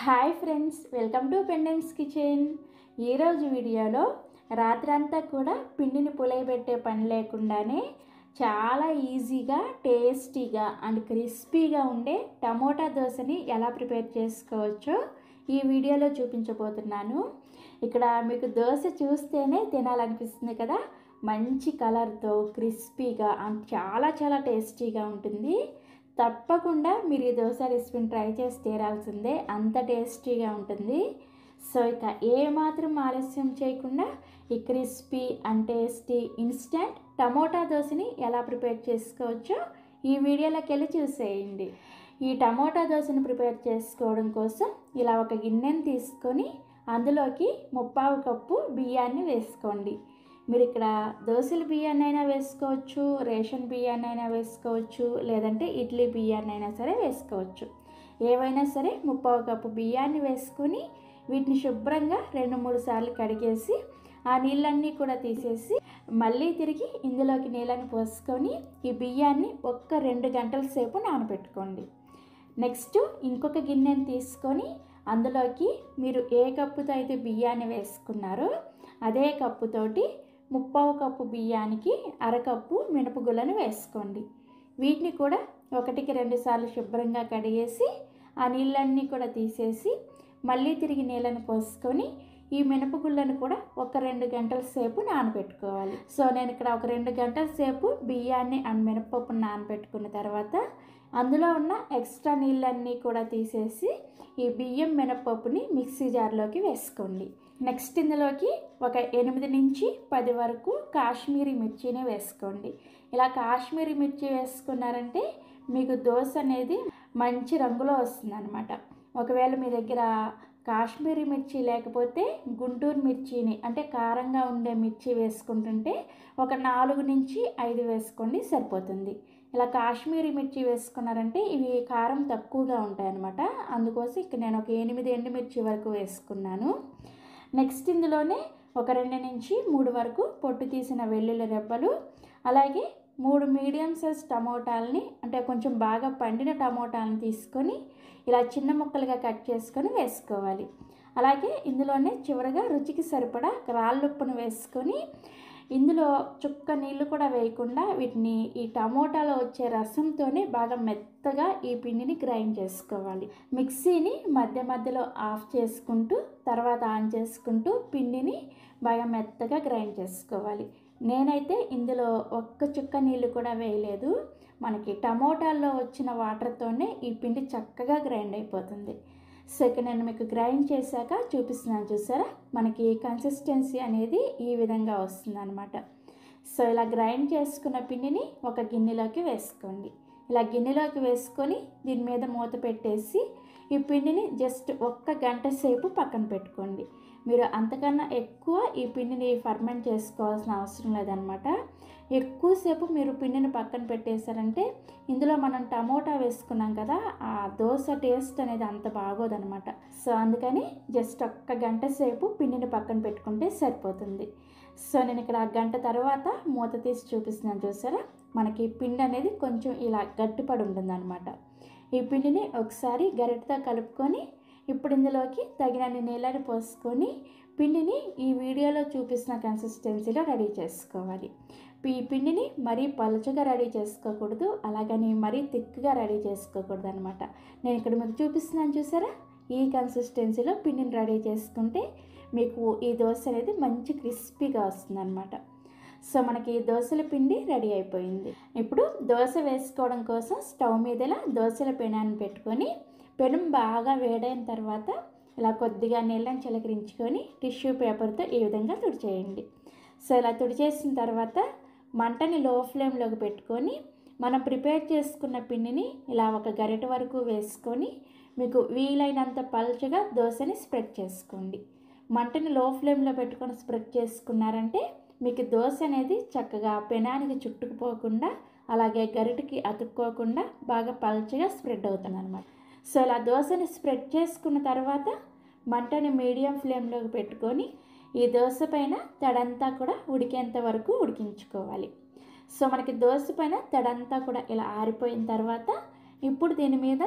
hi friends welcome to Pendem's kitchen ఈరోజు వీడియోలో రాత్రంతా కూడా పిండిని పులయబెట్టే పని లేకుండానే చాలా ఈజీగా టేస్టీగా అండ్ క్రిస్పీగా ఉండే టమోటా దోశని ఎలా ప్రిపేర్ చేసుకోవచ్చో ఈ వీడియోలో చూపించబోతున్నాను ఇక్కడ మీకు దోశ చూస్తేనే తినాలనిపిస్తుంది కదా మంచి కలర్తో క్రిస్పీగా అండ్ చాలా చాలా టేస్టీగా ఉంటుంది తప్పకుండా మీరు ఈ దోశ రెసిపీని ట్రై చేసి తీరాల్సిందే అంత టేస్టీగా ఉంటుంది సో ఇక ఏ మాత్రం ఆలస్యం చేయకుండా ఈ crispy and tasty instant tomato దోశని ఎలా ప్రిపేర్ చేసుకోవచ్చో ఈ వీడియోలోకి వెళ్ళి చూసేయండి ఈ టమోటా దోశని ప్రిపేర్ చేసుకోవడం కోసం ఇలా ఒక గిన్నెని తీసుకొని అందులోకి ముప్పావు కప్పు బియ్యాన్ని వేసుకోండి మీరు ఇక్కడ దోశల బియ్యాన్ని అయినా వేసుకోవచ్చు రేషన్ బియ్యాన్ని అయినా వేసుకోవచ్చు లేదంటే ఇడ్లీ బియ్యాన్ని అయినా సరే వేసుకోవచ్చు ఏవైనా సరే ముప్పావు కప్పు బియ్యాన్ని వేసుకొని వీటిని శుభ్రంగా రెండు మూడు సార్లు కడిగేసి ఆ నీళ్ళన్నీ కూడా తీసేసి మళ్ళీ తిరిగి ఇందులోకి నీళ్ళని పోసుకొని ఈ బియ్యాన్ని ఒక్క రెండు గంటల సేపు నానబెట్టుకోండి నెక్స్ట్ ఇంకొక గిన్నెని తీసుకొని అందులోకి మీరు ఏ కప్పుతో అయితే బియ్యాన్ని వేసుకున్నారో అదే కప్పుతోటి ముప్పావు కప్పు బియ్యానికి అరకప్పు మినపగుళ్ళను వేసుకోండి వీటిని కూడా ఒకటికి రెండు సార్లు శుభ్రంగా కడిగేసి ఆ నీళ్ళన్నీ కూడా తీసేసి మళ్ళీ తిరిగి నీళ్ళని పోసుకొని ఈ మినపగుళ్ళను కూడా ఒక రెండు గంటల సేపు నానబెట్టుకోవాలి సో నేను ఇక్కడ ఒక రెండు గంటల సేపు బియ్యాన్ని అండ్ మినపప్పును నానబెట్టుకున్న తర్వాత అందులో ఉన్న ఎక్స్ట్రా నీళ్ళన్నీ కూడా తీసేసి ఈ బియ్యం మినపప్పుని మిక్సీ జార్లోకి వేసుకోండి నెక్స్ట్ ఇందులోకి ఒక ఎనిమిది నుంచి పది వరకు కాశ్మీరీ మిర్చిని వేసుకోండి ఇలా కాశ్మీరీ మిర్చి వేసుకున్నారంటే మీకు దోశ అనేది మంచి రంగులో వస్తుందన్నమాట ఒకవేళ మీ దగ్గర కాశ్మీరీ మిర్చి లేకపోతే గుంటూరు మిర్చిని అంటే కారంగా ఉండే మిర్చి వేసుకుంటుంటే ఒక నాలుగు నుంచి ఐదు వేసుకోండి సరిపోతుంది ఇలా కాశ్మీరీ మిర్చి వేసుకున్నారంటే ఇవి కారం తక్కువగా ఉంటాయి అన్నమాట అందుకోసం ఇక్కడ నేను ఒక ఎనిమిది ఎండుమిర్చి వరకు వేసుకున్నాను నెక్స్ట్ ఇందులోనే ఒక రెండు నుంచి మూడు వరకు పొట్టు తీసిన వెల్లుల్లి రెబ్బలు అలాగే మూడు మీడియం సైజ్ టమోటాలని అంటే కొంచెం బాగా పండిన టమోటాలను తీసుకొని ఇలా చిన్న ముక్కలుగా కట్ చేసుకొని వేసుకోవాలి అలాగే ఇందులోనే చివరగా రుచికి సరిపడా రాళ్ళుప్పును వేసుకొని ఇందులో చుక్క నీళ్ళు కూడా వేయకుండా వీటిని ఈ టమోటాలో వచ్చే రసంతోనే బాగా మెత్తగా ఈ పిండిని గ్రైండ్ చేసుకోవాలి మిక్సీని మధ్య మధ్యలో ఆఫ్ చేసుకుంటూ తర్వాత ఆన్ చేసుకుంటూ పిండిని బాగా మెత్తగా గ్రైండ్ చేసుకోవాలి నేనైతే ఇందులో ఒక్క చుక్క నీళ్ళు కూడా వేయలేదు మనకి టమోటాల్లో వచ్చిన వాటర్తోనే ఈ పిండి చక్కగా గ్రైండ్ అయిపోతుంది సో ఇక్కడ నేను మీకు గ్రైండ్ చేశాక చూపిస్తున్నాను చూసారా మనకి కన్సిస్టెన్సీ అనేది ఈ విధంగా వస్తుంది అనమాట సో ఇలా గ్రైండ్ చేసుకున్న పిండిని ఒక గిన్నెలోకి వేసుకోండి ఇలా గిన్నెలోకి వేసుకొని దీని మీద మూత పెట్టేసి ఈ పిండిని జస్ట్ ఒక్క గంట సేపు పక్కన పెట్టుకోండి మీరు అంతకన్నా ఎక్కువ ఈ పిండిని ఫర్మెంట్ చేసుకోవాల్సిన అవసరం లేదనమాట ఎక్కువసేపు మీరు పిండిని పక్కన పెట్టేశారంటే ఇందులో మనం టమోటా వేసుకున్నాం కదా ఆ దోశ టేస్ట్ అనేది అంత బాగోదనమాట సో అందుకని జస్ట్ ఒక్క గంట సేపు పిండిని పక్కన పెట్టుకుంటే సరిపోతుంది సో నేను ఇక్కడ గంట తర్వాత మూత తీసి చూపిస్తున్నాను చూసారా మనకి పిండి అనేది కొంచెం ఇలా గట్టిపడి ఉంటుందన్నమాట ఈ పిండిని ఒకసారి గరిటతో కలుపుకొని ఇప్పుడు ఇందులోకి తగినన్ని నీళ్ళని పోసుకొని పిండిని ఈ వీడియోలో చూపిస్తున్న కన్సిస్టెన్సీలో రెడీ చేసుకోవాలి ఈ పిండిని మరీ పలుచగా రెడీ చేసుకోకూడదు అలాగని మరీ థిక్గా రెడీ చేసుకోకూడదు అనమాట నేను ఇక్కడ మీకు చూపిస్తున్నాను చూసారా ఈ కన్సిస్టెన్సీలో పిండిని రెడీ చేసుకుంటే మీకు ఈ దోశ అనేది మంచి క్రిస్పీగా వస్తుంది అనమాట సో మనకి దోశల పిండి రెడీ అయిపోయింది ఇప్పుడు దోశ వేసుకోవడం కోసం స్టవ్ మీదలా దోశల పెనాన్ని పెట్టుకొని పెనం బాగా వేడైన తర్వాత ఇలా కొద్దిగా నీళ్ళని చిలకరించుకొని టిష్యూ పేపర్తో ఈ విధంగా తుడిచేయండి సో ఇలా తుడిచేసిన తర్వాత మంటని లో ఫ్లేమ్లోకి పెట్టుకొని మనం ప్రిపేర్ చేసుకున్న పిండిని ఇలా ఒక గరిట వరకు వేసుకొని మీకు వీలైనంత పల్చగా దోశని స్ప్రెడ్ చేసుకోండి మంటని లో ఫ్లేమ్లో పెట్టుకొని స్ప్రెడ్ చేసుకున్నారంటే మీకు దోశ అనేది చక్కగా పెనానికి చుట్టుకుపోకుండా అలాగే గరిటకి అతుక్కోకుండా బాగా పల్చగా స్ప్రెడ్ అవుతుంది అనమాట సో ఇలా దోశని స్ప్రెడ్ చేసుకున్న తర్వాత మంటని మీడియం ఫ్లేమ్లోకి పెట్టుకొని ఈ దోశ పైన తడంతా కూడా ఉడికేంత వరకు ఉడికించుకోవాలి సో మనకి దోశ పైన తడంతా కూడా ఇలా ఆరిపోయిన తర్వాత ఇప్పుడు దీని మీద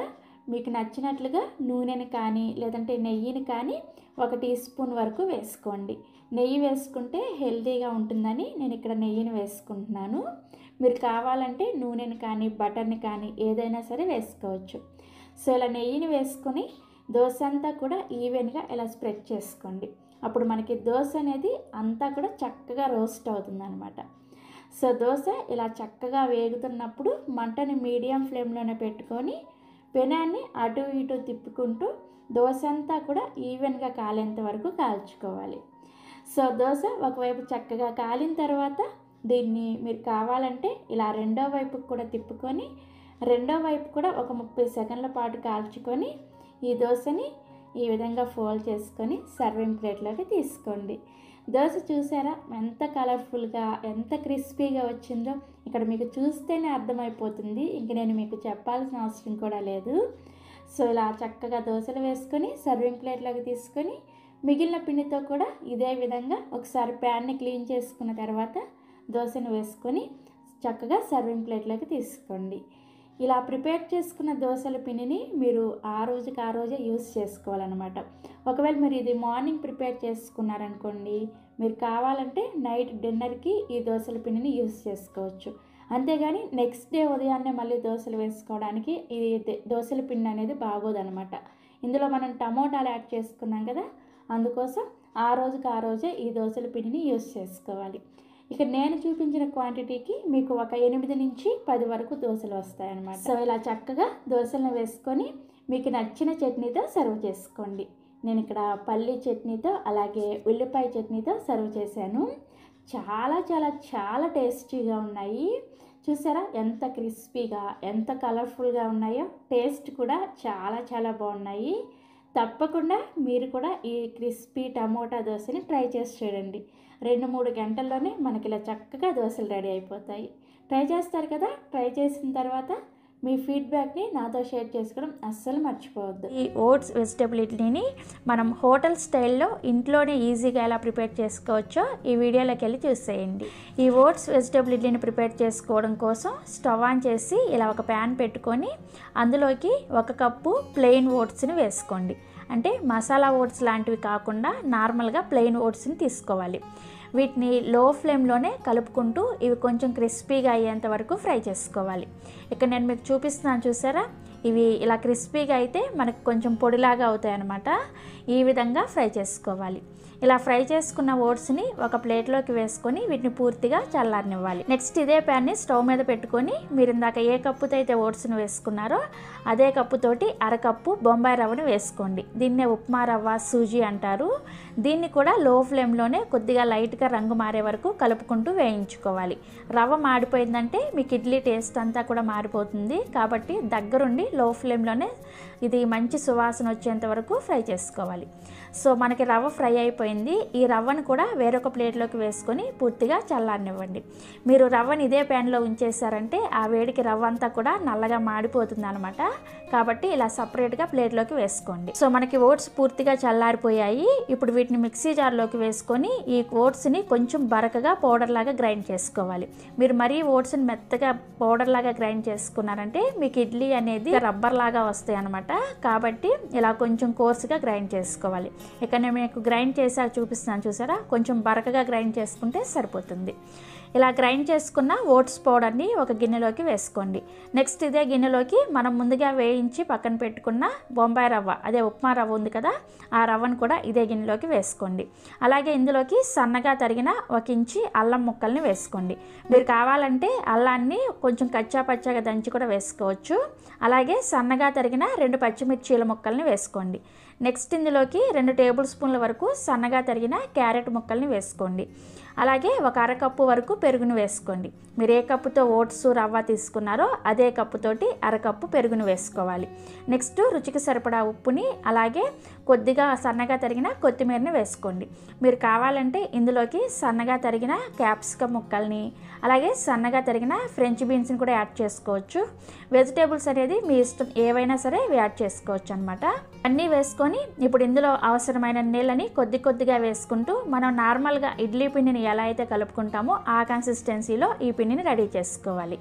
మీకు నచ్చినట్లుగా నూనెని కానీ లేదంటే నెయ్యిని కానీ ఒక టీ స్పూన్ వరకు వేసుకోండి నెయ్యి వేసుకుంటే హెల్తీగా ఉంటుందని నేను ఇక్కడ నెయ్యిని వేసుకుంటున్నాను మీరు కావాలంటే నూనెని కానీ బటర్ని కానీ ఏదైనా సరే వేసుకోవచ్చు సో ఇలా నెయ్యిని వేసుకొని దోశ అంతా కూడా ఈవెన్గా ఇలా స్ప్రెడ్ చేసుకోండి అప్పుడు మనకి దోశ అనేది అంతా కూడా చక్కగా రోస్ట్ అవుతుంది అనమాట సో దోశ ఇలా చక్కగా వేగుతున్నప్పుడు మంటని మీడియం ఫ్లేమ్లోనే పెట్టుకొని పెనాన్ని అటు ఇటు తిప్పుకుంటూ దోశ అంతా కూడా ఈవెన్గా కాలేంత వరకు కాల్చుకోవాలి సో దోశ ఒకవైపు చక్కగా కాలిన తర్వాత దీన్ని మీరు కావాలంటే ఇలా రెండో వైపుకి కూడా తిప్పుకొని రెండో వైపు కూడా ఒక ముప్పై సెకండ్ల పాటు కాల్చుకొని ఈ దోశని ఈ విధంగా ఫోల్డ్ చేసుకొని సర్వింగ్ ప్లేట్లోకి తీసుకోండి దోశ చూసారా ఎంత కలర్ఫుల్గా ఎంత క్రిస్పీగా వచ్చిందో ఇక్కడ మీకు చూస్తేనే అర్థమైపోతుంది ఇంక నేను మీకు చెప్పాల్సిన అవసరం కూడా లేదు సో ఇలా చక్కగా దోశలు వేసుకొని సర్వింగ్ ప్లేట్లోకి తీసుకొని మిగిలిన పిండితో కూడా ఇదే విధంగా ఒకసారి ప్యాన్ని క్లీన్ చేసుకున్న తర్వాత దోశను వేసుకొని చక్కగా సర్వింగ్ ప్లేట్లోకి తీసుకోండి ఇలా ప్రిపేర్ చేసుకున్న దోశల పిండిని మీరు ఆ రోజుకి ఆ రోజే యూస్ చేసుకోవాలన్నమాట ఒకవేళ మీరు ఇది మార్నింగ్ ప్రిపేర్ చేసుకున్నారనుకోండి మీరు కావాలంటే నైట్ డిన్నర్కి ఈ దోశల పిండిని యూస్ చేసుకోవచ్చు అంతేగాని నెక్స్ట్ డే ఉదయాన్నే మళ్ళీ దోశలు వేసుకోవడానికి ఇది దే- దోశల పిండి అనేది బాగోదన్నమాట ఇందులో మనం టమోటాలు యాడ్ చేసుకున్నాం కదా అందుకోసం ఆ రోజుకి ఆ రోజే ఈ దోశల పిండిని యూస్ చేసుకోవాలి ఇక నేను చూపించిన క్వాంటిటీకి మీకు ఒక ఎనిమిది నుంచి పది వరకు దోశలు వస్తాయన్నమాట సో ఇలా చక్కగా దోశలను వేసుకొని మీకు నచ్చిన చట్నీతో సర్వ్ చేసుకోండి నేను ఇక్కడ పల్లీ చట్నీతో అలాగే ఉల్లిపాయ చట్నీతో సర్వ్ చేశాను చాలా చాలా చాలా టేస్టీగా ఉన్నాయి చూసారా ఎంత క్రిస్పీగా ఎంత కలర్ఫుల్గా ఉన్నాయో టేస్ట్ కూడా చాలా చాలా బాగున్నాయి తప్పకుండా మీరు కూడా ఈ క్రిస్పీ టమోటా దోశని ట్రై చేసి చూడండి రెండు మూడు గంటల్లోనే మనకి ఇలా చక్కగా దోశలు రెడీ అయిపోతాయి ట్రై చేస్తారు కదా ట్రై చేసిన తర్వాత మీ ఫీడ్బ్యాక్ని నాతో షేర్ చేసుకోవడం అస్సలు మర్చిపోవద్దు ఈ ఓట్స్ వెజిటబుల్ ఇడ్లీని మనం హోటల్ స్టైల్లో ఇంట్లోనే ఈజీగా ఎలా ప్రిపేర్ చేసుకోవచ్చో ఈ వీడియోలోకి వెళ్ళి చూసేయండి ఈ ఓట్స్ వెజిటబుల్ ఇడ్లీని ప్రిపేర్ చేసుకోవడం కోసం స్టవ్ ఆన్ చేసి ఇలా ఒక ప్యాన్ పెట్టుకొని అందులోకి ఒక కప్పు ప్లెయిన్ ఓట్స్ని వేసుకోండి అంటే మసాలా ఓట్స్ లాంటివి కాకుండా నార్మల్గా ప్లెయిన్ ఓట్స్ని తీసుకోవాలి వీటిని లో ఫ్లేమ్లోనే కలుపుకుంటూ ఇవి కొంచెం క్రిస్పీగా అయ్యేంత వరకు ఫ్రై చేసుకోవాలి ఇక్కడ నేను మీకు చూపిస్తున్నాను చూసారా ఇవి ఇలా క్రిస్పీగా అయితే మనకు కొంచెం పొడిలాగా అవుతాయి అన్నమాట ఈ విధంగా ఫ్రై చేసుకోవాలి ఇలా ఫ్రై చేసుకున్న ఓట్స్ని ఒక ప్లేట్లోకి వేసుకొని వీటిని పూర్తిగా చల్లారనివ్వాలి నెక్స్ట్ ఇదే ప్యాన్ని స్టవ్ మీద పెట్టుకొని మీరు ఇందాక ఏ కప్పుతో అయితే ఓట్స్ని వేసుకున్నారో అదే కప్పుతోటి అరకప్పు బొంబాయి రవ్వను వేసుకోండి దీన్నే ఉప్మా రవ్వ సూజీ అంటారు దీన్ని కూడా లో ఫ్లేమ్లోనే కొద్దిగా లైట్గా రంగు మారే వరకు కలుపుకుంటూ వేయించుకోవాలి రవ్వ మాడిపోయిందంటే మీకు ఇడ్లీ టేస్ట్ అంతా కూడా మారిపోతుంది కాబట్టి దగ్గరుండి లో ఫ్లేమ్లోనే ఇది మంచి సువాసన వచ్చేంత వరకు ఫ్రై చేసుకోవాలి సో మనకి రవ్వ ఫ్రై అయిపోయింది ఈ రవ్వను కూడా వేరొక ప్లేట్లోకి వేసుకొని పూర్తిగా చల్లారనివ్వండి మీరు రవ్వని ఇదే ప్యాన్లో ఉంచేసారంటే ఆ వేడికి రవ్వ అంతా కూడా నల్లగా మాడిపోతుంది అనమాట కాబట్టి ఇలా సపరేట్గా ప్లేట్లోకి వేసుకోండి సో మనకి ఓట్స్ పూర్తిగా చల్లారిపోయాయి ఇప్పుడు వీటిని మిక్సీ జార్లోకి వేసుకొని ఈ ఓట్స్ని కొంచెం బరకగా పౌడర్ లాగా గ్రైండ్ చేసుకోవాలి మీరు మరీ ఓట్స్ని మెత్తగా పౌడర్ లాగా గ్రైండ్ చేసుకున్నారంటే మీకు ఇడ్లీ అనేది రబ్బర్ లాగా వస్తాయి అనమాట కాబట్టి ఇలా కొంచెం కోర్సుగా గ్రైండ్ చేసుకోవాలి ఇక్కడ నేను మీకు గ్రైండ్ చేసాక చూపిస్తున్నాను చూసారా కొంచెం బరకగా గ్రైండ్ చేసుకుంటే సరిపోతుంది ఇలా గ్రైండ్ చేసుకున్న ఓట్స్ పౌడర్ని ఒక గిన్నెలోకి వేసుకోండి నెక్స్ట్ ఇదే గిన్నెలోకి మనం ముందుగా వేయించి పక్కన పెట్టుకున్న బొంబాయి రవ్వ అదే ఉప్మా రవ్వ ఉంది కదా ఆ రవ్వను కూడా ఇదే గిన్నెలోకి వేసుకోండి అలాగే ఇందులోకి సన్నగా తరిగిన ఒక ఇంచి అల్లం ముక్కల్ని వేసుకోండి మీరు కావాలంటే అల్లాన్ని కొంచెం కచ్చా పచ్చాగా దంచి కూడా వేసుకోవచ్చు అలాగే సన్నగా తరిగిన రెండు పచ్చిమిర్చీల ముక్కల్ని వేసుకోండి నెక్స్ట్ ఇందులోకి రెండు టేబుల్ స్పూన్ల వరకు సన్నగా తరిగిన క్యారెట్ ముక్కల్ని వేసుకోండి అలాగే ఒక అరకప్పు వరకు పెరుగును వేసుకోండి మీరు ఏ కప్పుతో ఓట్స్ రవ్వ తీసుకున్నారో అదే కప్పుతోటి అరకప్పు పెరుగును వేసుకోవాలి నెక్స్ట్ రుచికి సరిపడా ఉప్పుని అలాగే కొద్దిగా సన్నగా తరిగిన కొత్తిమీరని వేసుకోండి మీరు కావాలంటే ఇందులోకి సన్నగా తరిగిన క్యాప్సికమ్ ముక్కల్ని అలాగే సన్నగా తరిగిన ఫ్రెంచ్ బీన్స్ని కూడా యాడ్ చేసుకోవచ్చు వెజిటేబుల్స్ అనేది మీ ఇష్టం ఏవైనా సరే ఇవి యాడ్ చేసుకోవచ్చు అనమాట అన్నీ వేసుకొని ఇప్పుడు ఇందులో అవసరమైన నీళ్ళని కొద్ది కొద్దిగా వేసుకుంటూ మనం నార్మల్గా ఇడ్లీ పిండిని ఎలా అయితే కలుపుకుంటామో ఆ కన్సిస్టెన్సీలో ఈ పిండిని రెడీ చేసుకోవాలి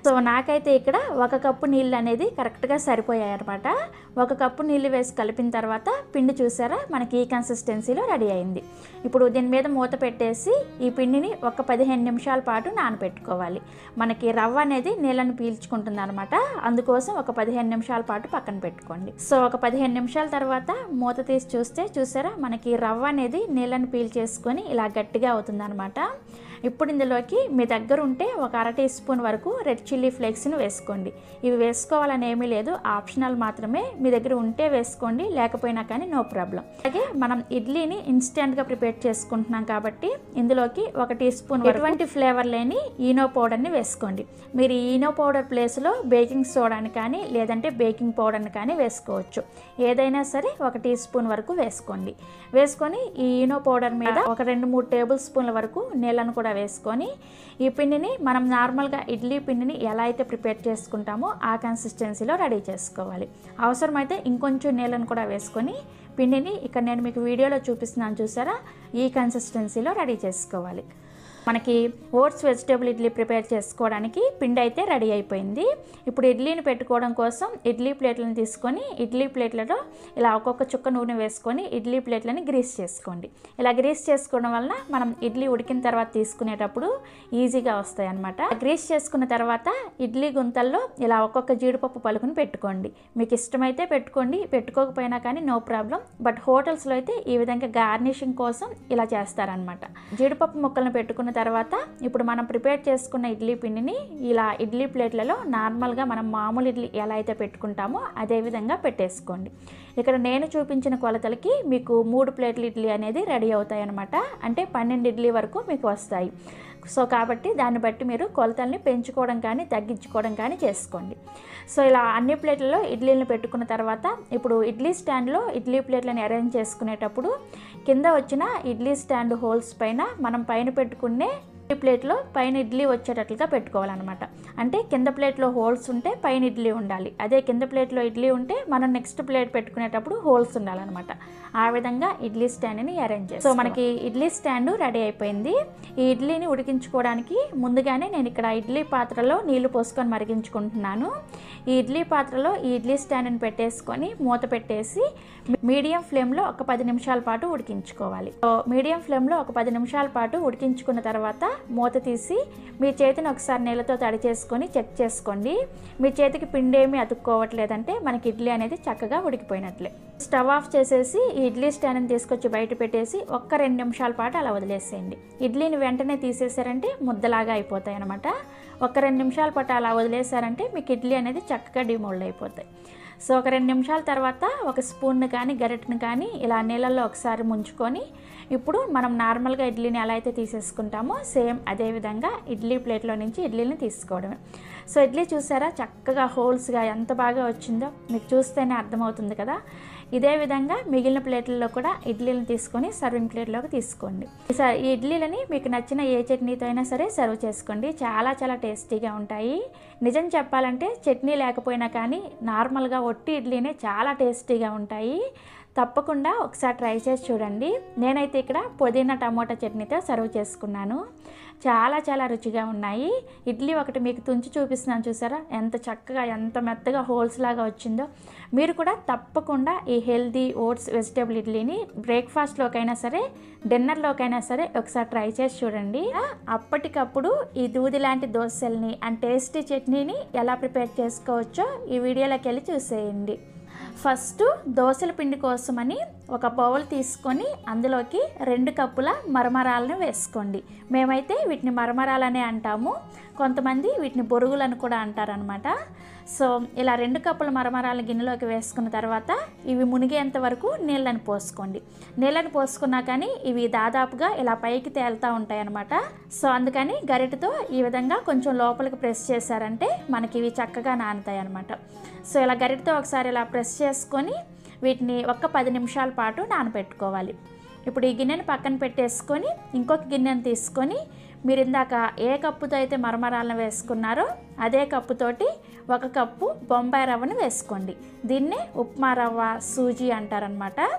సో నాకైతే ఇక్కడ ఒక కప్పు నీళ్ళు అనేది కరెక్ట్గా సరిపోయాయి అనమాట ఒక కప్పు నీళ్ళు వేసి కలిపిన తర్వాత పిండి చూసారా మనకి ఈ కన్సిస్టెన్సీలో రెడీ అయింది ఇప్పుడు దీని మీద మూత పెట్టేసి ఈ పిండిని ఒక పదిహేను నిమిషాల పాటు నానబెట్టుకోవాలి మనకి రవ్వ అనేది నీళ్ళని పీల్చుకుంటుంది అనమాట అందుకోసం ఒక పదిహేను నిమిషాల పాటు పక్కన పెట్టుకోండి సో ఒక పదిహేను నిమిషాల తర్వాత మూత తీసి చూస్తే చూసారా మనకి రవ్వ అనేది నీళ్ళని పీల్చేసుకొని ఇలా గట్టిగా అవుతుంది ఇప్పుడు ఇందులోకి మీ దగ్గర ఉంటే ఒక అర టీ స్పూన్ వరకు రెడ్ చిల్లీ ఫ్లేక్స్ని వేసుకోండి ఇవి వేసుకోవాలని ఏమీ లేదు ఆప్షనల్ మాత్రమే మీ దగ్గర ఉంటే వేసుకోండి లేకపోయినా కానీ నో ప్రాబ్లం అలాగే మనం ఇడ్లీని ఇన్స్టెంట్గా ప్రిపేర్ చేసుకుంటున్నాం కాబట్టి ఇందులోకి ఒక టీ స్పూన్ ఎటువంటి ఫ్లేవర్ లేని ఈనో పౌడర్ని వేసుకోండి మీరు ఈ ఈనో పౌడర్ ప్లేస్లో బేకింగ్ సోడాని కానీ లేదంటే బేకింగ్ పౌడర్ని కానీ వేసుకోవచ్చు ఏదైనా సరే ఒక టీ స్పూన్ వరకు వేసుకోండి వేసుకొని ఈ ఈనో పౌడర్ మీద ఒక రెండు మూడు టేబుల్ స్పూన్ల వరకు నీళ్ళను కూడా వేసుకొని ఈ పిండిని మనం నార్మల్గా ఇడ్లీ పిండిని ఎలా అయితే ప్రిపేర్ చేసుకుంటామో ఆ కన్సిస్టెన్సీలో రెడీ చేసుకోవాలి అవసరమైతే ఇంకొంచెం నీళ్ళను కూడా వేసుకొని పిండిని ఇక్కడ నేను మీకు వీడియోలో చూపిస్తున్నాను చూసారా ఈ కన్సిస్టెన్సీలో రెడీ చేసుకోవాలి మనకి ఓట్స్ వెజిటేబుల్ ఇడ్లీ ప్రిపేర్ చేసుకోవడానికి పిండి అయితే రెడీ అయిపోయింది ఇప్పుడు ఇడ్లీని పెట్టుకోవడం కోసం ఇడ్లీ ప్లేట్లను తీసుకొని ఇడ్లీ ప్లేట్లలో ఇలా ఒక్కొక్క చుక్క నూనె వేసుకొని ఇడ్లీ ప్లేట్లని గ్రీస్ చేసుకోండి ఇలా గ్రీస్ చేసుకోవడం వలన మనం ఇడ్లీ ఉడికిన తర్వాత తీసుకునేటప్పుడు ఈజీగా వస్తాయి అనమాట గ్రీస్ చేసుకున్న తర్వాత ఇడ్లీ గుంతల్లో ఇలా ఒక్కొక్క జీడిపప్పు పలుకుని పెట్టుకోండి మీకు ఇష్టమైతే పెట్టుకోండి పెట్టుకోకపోయినా కానీ నో ప్రాబ్లం బట్ హోటల్స్లో అయితే ఈ విధంగా గార్నిషింగ్ కోసం ఇలా చేస్తారనమాట జీడిపప్పు ముక్కలను పెట్టుకున్న తర్వాత ఇప్పుడు మనం ప్రిపేర్ చేసుకున్న ఇడ్లీ పిండిని ఇలా ఇడ్లీ ప్లేట్లలో నార్మల్గా మనం మామూలు ఇడ్లీ ఎలా అయితే పెట్టుకుంటామో అదే విధంగా పెట్టేసుకోండి ఇక్కడ నేను చూపించిన కొలతలకి మీకు మూడు ప్లేట్ల ఇడ్లీ అనేది రెడీ అవుతాయి అనమాట అంటే పన్నెండు ఇడ్లీ వరకు మీకు వస్తాయి సో కాబట్టి దాన్ని బట్టి మీరు కొలతల్ని పెంచుకోవడం కానీ తగ్గించుకోవడం కానీ చేసుకోండి సో ఇలా అన్ని ప్లేట్లలో ఇడ్లీలను పెట్టుకున్న తర్వాత ఇప్పుడు ఇడ్లీ స్టాండ్లో ఇడ్లీ ప్లేట్లను అరేంజ్ చేసుకునేటప్పుడు కింద వచ్చిన ఇడ్లీ స్టాండ్ హోల్స్ పైన మనం పైన పెట్టుకునే ఈ ప్లేట్లో పైన ఇడ్లీ వచ్చేటట్లుగా పెట్టుకోవాలన్నమాట అంటే కింద ప్లేట్లో హోల్స్ ఉంటే పైన ఇడ్లీ ఉండాలి అదే కింద ప్లేట్లో ఇడ్లీ ఉంటే మనం నెక్స్ట్ ప్లేట్ పెట్టుకునేటప్పుడు హోల్స్ ఉండాలన్నమాట ఆ విధంగా ఇడ్లీ స్టాండ్ని అరేంజ్ చేసి సో మనకి ఇడ్లీ స్టాండ్ రెడీ అయిపోయింది ఈ ఇడ్లీని ఉడికించుకోవడానికి ముందుగానే నేను ఇక్కడ ఇడ్లీ పాత్రలో నీళ్లు పోసుకొని మరిగించుకుంటున్నాను ఈ ఇడ్లీ పాత్రలో ఈ ఇడ్లీ స్టాండ్ని పెట్టేసుకొని మూత పెట్టేసి మీడియం ఫ్లేమ్లో ఒక పది నిమిషాల పాటు ఉడికించుకోవాలి సో మీడియం ఫ్లేమ్లో ఒక పది నిమిషాల పాటు ఉడికించుకున్న తర్వాత మూత తీసి మీ చేతిని ఒకసారి నీళ్ళతో తడి చేసుకొని చెక్ చేసుకోండి మీ చేతికి పిండి ఏమీ అతుక్కోవట్లేదంటే మనకి ఇడ్లీ అనేది చక్కగా ఉడికిపోయినట్లే స్టవ్ ఆఫ్ చేసేసి ఈ ఇడ్లీ స్టాండ్ని తీసుకొచ్చి బయట పెట్టేసి ఒక్క రెండు నిమిషాల పాటు అలా వదిలేసేయండి ఇడ్లీని వెంటనే తీసేసారంటే ముద్దలాగా అయిపోతాయి అనమాట ఒక రెండు నిమిషాల పాటు అలా వదిలేసారంటే మీకు ఇడ్లీ అనేది చక్కగా డిమోల్డ్ అయిపోతాయి సో ఒక రెండు నిమిషాల తర్వాత ఒక స్పూన్ని కానీ గరిటెని కానీ ఇలా నీళ్ళల్లో ఒకసారి ముంచుకొని ఇప్పుడు మనం నార్మల్గా ఇడ్లీని ఎలా అయితే తీసేసుకుంటామో సేమ్ అదే విధంగా ఇడ్లీ ప్లేట్లో నుంచి ఇడ్లీని తీసుకోవడమే సో ఇడ్లీ చూసారా చక్కగా హోల్స్గా ఎంత బాగా వచ్చిందో మీకు చూస్తేనే అర్థమవుతుంది కదా ఇదే విధంగా మిగిలిన ప్లేట్లలో కూడా ఇడ్లీలను తీసుకొని సర్వింగ్ ప్లేట్లోకి తీసుకోండి ఈసారి ఈ ఇడ్లీలని మీకు నచ్చిన ఏ చట్నీతో అయినా సరే సర్వ్ చేసుకోండి చాలా చాలా టేస్టీగా ఉంటాయి నిజం చెప్పాలంటే చట్నీ లేకపోయినా కానీ నార్మల్గా ఒట్టి ఇడ్లీనే చాలా టేస్టీగా ఉంటాయి తప్పకుండా ఒకసారి ట్రై చేసి చూడండి నేనైతే ఇక్కడ పుదీనా టమోటా చట్నీతో సర్వ్ చేసుకున్నాను చాలా చాలా రుచిగా ఉన్నాయి ఇడ్లీ ఒకటి మీకు తుంచి చూపిస్తున్నాను చూసారా ఎంత చక్కగా ఎంత మెత్తగా హోల్స్ లాగా వచ్చిందో మీరు కూడా తప్పకుండా ఈ హెల్దీ ఓట్స్ వెజిటేబుల్ ఇడ్లీని బ్రేక్ఫాస్ట్లోకైనా సరే డిన్నర్లోకైనా సరే ఒకసారి ట్రై చేసి చూడండి అప్పటికప్పుడు ఈ దూది లాంటి దోశల్ని అండ్ టేస్టీ చట్నీని ఎలా ప్రిపేర్ చేసుకోవచ్చో ఈ వీడియోలోకి వెళ్ళి చూసేయండి ఫస్ట్ దోశల పిండి కోసమని ఒక బౌల్ తీసుకొని అందులోకి రెండు కప్పుల మరమరాలను వేసుకోండి మేమైతే వీటిని మరమరాలనే అంటాము కొంతమంది వీటిని బొరుగులను కూడా అంటారనమాట సో ఇలా రెండు కప్పుల మరమరాల గిన్నెలోకి వేసుకున్న తర్వాత ఇవి మునిగేంత వరకు నీళ్ళని పోసుకోండి నీళ్ళని పోసుకున్నా కానీ ఇవి దాదాపుగా ఇలా పైకి తేలుతూ ఉంటాయి అనమాట సో అందుకని గరిటతో ఈ విధంగా కొంచెం లోపలికి ప్రెస్ చేశారంటే మనకి ఇవి చక్కగా నానుతాయి అనమాట సో ఇలా గరిటతో ఒకసారి ఇలా ప్రెస్ చేసుకొని వీటిని ఒక్క పది నిమిషాల పాటు నానబెట్టుకోవాలి ఇప్పుడు ఈ గిన్నెని పక్కన పెట్టేసుకొని ఇంకొక గిన్నెని తీసుకొని మీరు ఇందాక ఏ కప్పుతో అయితే మరమరాలను వేసుకున్నారో అదే కప్పుతోటి ఒక కప్పు బొంబాయి రవ్వను వేసుకోండి దీన్నే ఉప్మా రవ్వ సూజీ అంటారనమాట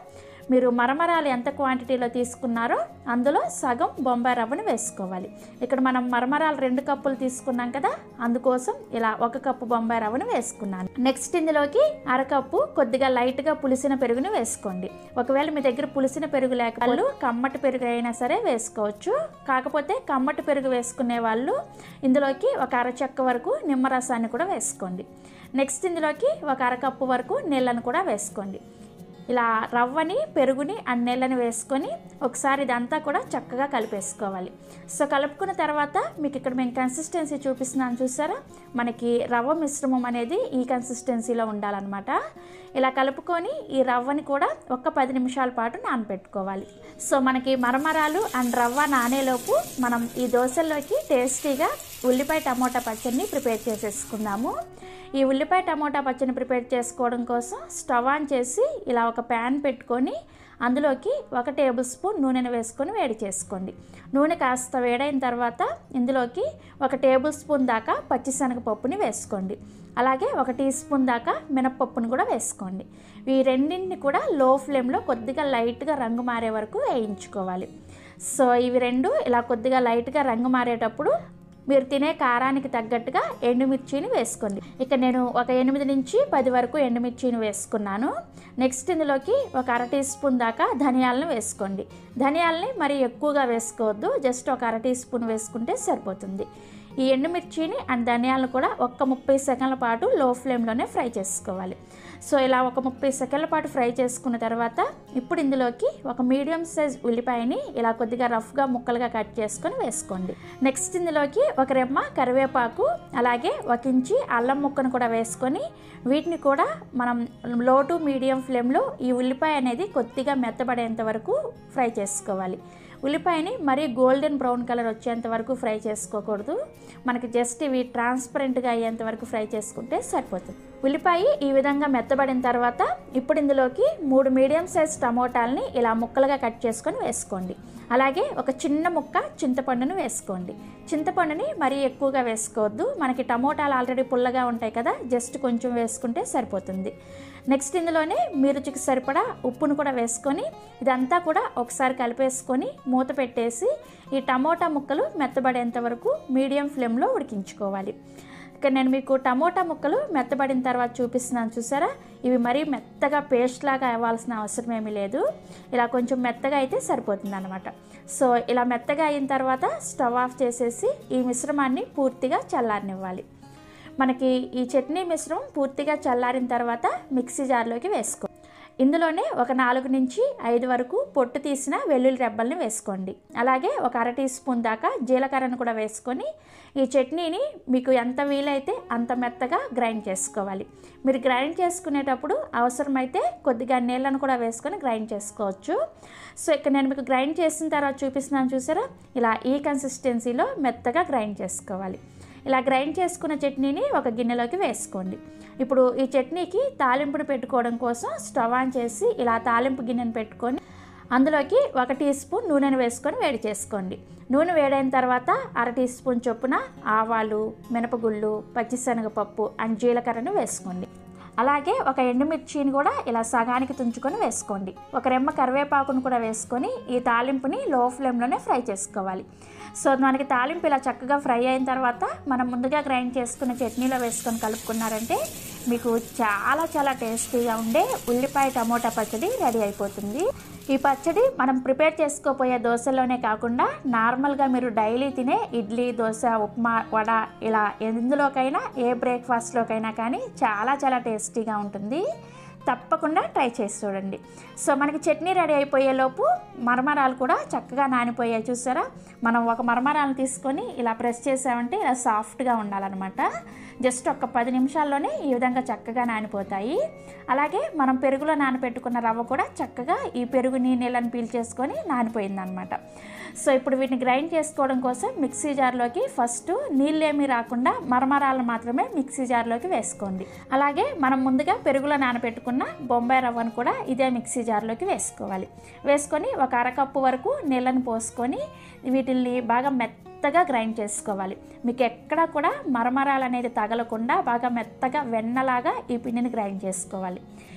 మీరు మరమరాలు ఎంత క్వాంటిటీలో తీసుకున్నారో అందులో సగం బొంబాయి రవ్వను వేసుకోవాలి ఇక్కడ మనం మరమరాలు రెండు కప్పులు తీసుకున్నాం కదా అందుకోసం ఇలా ఒక కప్పు బొంబాయి రవ్వను వేసుకున్నాను నెక్స్ట్ ఇందులోకి అరకప్పు కొద్దిగా లైట్గా పులిసిన పెరుగుని వేసుకోండి ఒకవేళ మీ దగ్గర పులిసిన పెరుగు లేక వాళ్ళు కమ్మటి పెరుగు అయినా సరే వేసుకోవచ్చు కాకపోతే కమ్మటి పెరుగు వేసుకునే వాళ్ళు ఇందులోకి ఒక అరచెక్క వరకు నిమ్మరసాన్ని కూడా వేసుకోండి నెక్స్ట్ ఇందులోకి ఒక అరకప్పు వరకు నీళ్ళను కూడా వేసుకోండి ఇలా రవ్వని పెరుగుని అండ్ నీళ్ళని వేసుకొని ఒకసారి ఇదంతా కూడా చక్కగా కలిపేసుకోవాలి సో కలుపుకున్న తర్వాత మీకు ఇక్కడ మేము కన్సిస్టెన్సీ చూపిస్తున్నాను చూసారా మనకి రవ్వ మిశ్రమం అనేది ఈ కన్సిస్టెన్సీలో ఉండాలన్నమాట ఇలా కలుపుకొని ఈ రవ్వని కూడా ఒక పది నిమిషాల పాటు నానబెట్టుకోవాలి సో మనకి మరమరాలు అండ్ రవ్వ నానేలోపు మనం ఈ దోశల్లోకి టేస్టీగా ఉల్లిపాయ టమోటా పచ్చడిని ప్రిపేర్ చేసేసుకుందాము ఈ ఉల్లిపాయ టమోటా పచ్చడిని ప్రిపేర్ చేసుకోవడం కోసం స్టవ్ ఆన్ చేసి ఇలా ఒక ప్యాన్ పెట్టుకొని అందులోకి ఒక టేబుల్ స్పూన్ నూనెను వేసుకొని వేడి చేసుకోండి నూనె కాస్త వేడైన తర్వాత ఇందులోకి ఒక టేబుల్ స్పూన్ దాకా పచ్చిశనగపప్పుని వేసుకోండి అలాగే ఒక టీ స్పూన్ దాకా మినప్పప్పును కూడా వేసుకోండి ఈ రెండింటిని కూడా లో ఫ్లేమ్లో కొద్దిగా లైట్గా రంగు మారే వరకు వేయించుకోవాలి సో ఇవి రెండు ఇలా కొద్దిగా లైట్గా రంగు మారేటప్పుడు మీరు తినే కారానికి తగ్గట్టుగా ఎండుమిర్చిని వేసుకోండి ఇక నేను ఒక ఎనిమిది నుంచి పది వరకు ఎండుమిర్చిని వేసుకున్నాను నెక్స్ట్ ఇందులోకి ఒక అర టీ స్పూన్ దాకా ధనియాలను వేసుకోండి ధనియాలని మరి ఎక్కువగా వేసుకోవద్దు జస్ట్ ఒక అర టీ స్పూన్ వేసుకుంటే సరిపోతుంది ఈ ఎండుమిర్చిని అండ్ ధనియాలను కూడా ఒక్క ముప్పై సెకండ్ల పాటు లో ఫ్లేమ్లోనే ఫ్రై చేసుకోవాలి సో ఇలా ఒక ముప్పై సెకండ్ల పాటు ఫ్రై చేసుకున్న తర్వాత ఇప్పుడు ఇందులోకి ఒక మీడియం సైజ్ ఉల్లిపాయని ఇలా కొద్దిగా రఫ్గా ముక్కలుగా కట్ చేసుకొని వేసుకోండి నెక్స్ట్ ఇందులోకి ఒక రెమ్మ కరివేపాకు అలాగే ఒక ఇంచి అల్లం ముక్కను కూడా వేసుకొని వీటిని కూడా మనం లో టు మీడియం ఫ్లేమ్లో ఈ ఉల్లిపాయ అనేది కొద్దిగా మెత్తబడేంత వరకు ఫ్రై చేసుకోవాలి ఉల్లిపాయని మరీ గోల్డెన్ బ్రౌన్ కలర్ వచ్చేంత వరకు ఫ్రై చేసుకోకూడదు మనకి జస్ట్ ఇవి ట్రాన్స్పరెంట్గా అయ్యేంత వరకు ఫ్రై చేసుకుంటే సరిపోతుంది ఉల్లిపాయ ఈ విధంగా మెత్తబడిన తర్వాత ఇప్పుడు ఇందులోకి మూడు మీడియం సైజ్ టమోటాలని ఇలా ముక్కలుగా కట్ చేసుకొని వేసుకోండి అలాగే ఒక చిన్న ముక్క చింతపండును వేసుకోండి చింతపండుని మరీ ఎక్కువగా వేసుకోవద్దు మనకి టమోటాలు ఆల్రెడీ పుల్లగా ఉంటాయి కదా జస్ట్ కొంచెం వేసుకుంటే సరిపోతుంది నెక్స్ట్ ఇందులోనే మీ రుచికి సరిపడా ఉప్పును కూడా వేసుకొని ఇదంతా కూడా ఒకసారి కలిపేసుకొని మూత పెట్టేసి ఈ టమోటా ముక్కలు మెత్తబడేంత వరకు మీడియం ఫ్లేమ్లో ఉడికించుకోవాలి ఇక్కడ నేను మీకు టమోటా ముక్కలు మెత్తబడిన తర్వాత చూపిస్తున్నాను చూసారా ఇవి మరీ మెత్తగా పేస్ట్ లాగా అవ్వాల్సిన అవసరం ఏమీ లేదు ఇలా కొంచెం మెత్తగా అయితే సరిపోతుంది అనమాట సో ఇలా మెత్తగా అయిన తర్వాత స్టవ్ ఆఫ్ చేసేసి ఈ మిశ్రమాన్ని పూర్తిగా చల్లారనివ్వాలి మనకి ఈ చట్నీ మిశ్రమం పూర్తిగా చల్లారిన తర్వాత మిక్సీ జార్లోకి వేసుకో ఇందులోనే ఒక నాలుగు నుంచి ఐదు వరకు పొట్టు తీసిన వెల్లుల్లి రెబ్బల్ని వేసుకోండి అలాగే ఒక అర టీ స్పూన్ దాకా జీలకర్రను కూడా వేసుకొని ఈ చట్నీని మీకు ఎంత వీలైతే అంత మెత్తగా గ్రైండ్ చేసుకోవాలి మీరు గ్రైండ్ చేసుకునేటప్పుడు అవసరమైతే కొద్దిగా నీళ్ళను కూడా వేసుకొని గ్రైండ్ చేసుకోవచ్చు సో ఇక్కడ నేను మీకు గ్రైండ్ చేసిన తర్వాత చూపిస్తున్నాను చూసారా ఇలా ఈ కన్సిస్టెన్సీలో మెత్తగా గ్రైండ్ చేసుకోవాలి ఇలా గ్రైండ్ చేసుకున్న చట్నీని ఒక గిన్నెలోకి వేసుకోండి ఇప్పుడు ఈ చట్నీకి తాలింపును పెట్టుకోవడం కోసం స్టవ్ ఆన్ చేసి ఇలా తాలింపు గిన్నెను పెట్టుకొని అందులోకి ఒక టీ స్పూన్ నూనెను వేసుకొని వేడి చేసుకోండి నూనె వేడైన తర్వాత అర టీ స్పూన్ చొప్పున ఆవాలు మినపగుళ్ళు పచ్చిశనగపప్పు అండ్ జీలకర్రను వేసుకోండి అలాగే ఒక ఎండుమిర్చిని కూడా ఇలా సగానికి తుంచుకొని వేసుకోండి ఒక రెమ్మ కరివేపాకును కూడా వేసుకొని ఈ తాలింపుని లో ఫ్లేమ్లోనే ఫ్రై చేసుకోవాలి సో మనకి తాలింపు ఇలా చక్కగా ఫ్రై అయిన తర్వాత మనం ముందుగా గ్రైండ్ చేసుకున్న చట్నీలో వేసుకొని కలుపుకున్నారంటే మీకు చాలా చాలా టేస్టీగా ఉండే ఉల్లిపాయ టమోటా పచ్చడి రెడీ అయిపోతుంది ఈ పచ్చడి మనం ప్రిపేర్ చేసుకోపోయే దోశలోనే కాకుండా నార్మల్గా మీరు డైలీ తినే ఇడ్లీ దోశ ఉప్మా వడ ఇలా ఎందులోకైనా ఏ బ్రేక్ఫాస్ట్లోకైనా కానీ చాలా చాలా టేస్టీగా ఉంటుంది తప్పకుండా ట్రై చేసి చూడండి సో మనకి చట్నీ రెడీ అయిపోయేలోపు మరమరాలు కూడా చక్కగా నానిపోయాయి చూసారా మనం ఒక మరమరాలను తీసుకొని ఇలా ప్రెస్ చేసామంటే ఇలా సాఫ్ట్గా ఉండాలన్నమాట జస్ట్ ఒక పది నిమిషాల్లోనే ఈ విధంగా చక్కగా నానిపోతాయి అలాగే మనం పెరుగులో నానబెట్టుకున్న రవ్వ కూడా చక్కగా ఈ పెరుగుని నీళ్ళని పీల్చేసుకొని నానిపోయిందనమాట సో ఇప్పుడు వీటిని గ్రైండ్ చేసుకోవడం కోసం మిక్సీ జార్లోకి ఫస్ట్ నీళ్ళేమీ రాకుండా మరమరాలను మాత్రమే మిక్సీ జార్లోకి వేసుకోండి అలాగే మనం ముందుగా పెరుగులో నానబెట్టుకున్న బొంబాయి రవ్వను కూడా ఇదే మిక్సీ జార్లోకి వేసుకోవాలి వేసుకొని ఒక అరకప్పు వరకు నీళ్ళని పోసుకొని వీటిల్ని బాగా మెత్తగా గ్రైండ్ చేసుకోవాలి మీకు ఎక్కడ కూడా మరమరాలు అనేది తగలకుండా బాగా మెత్తగా వెన్నలాగా ఈ పిండిని గ్రైండ్ చేసుకోవాలి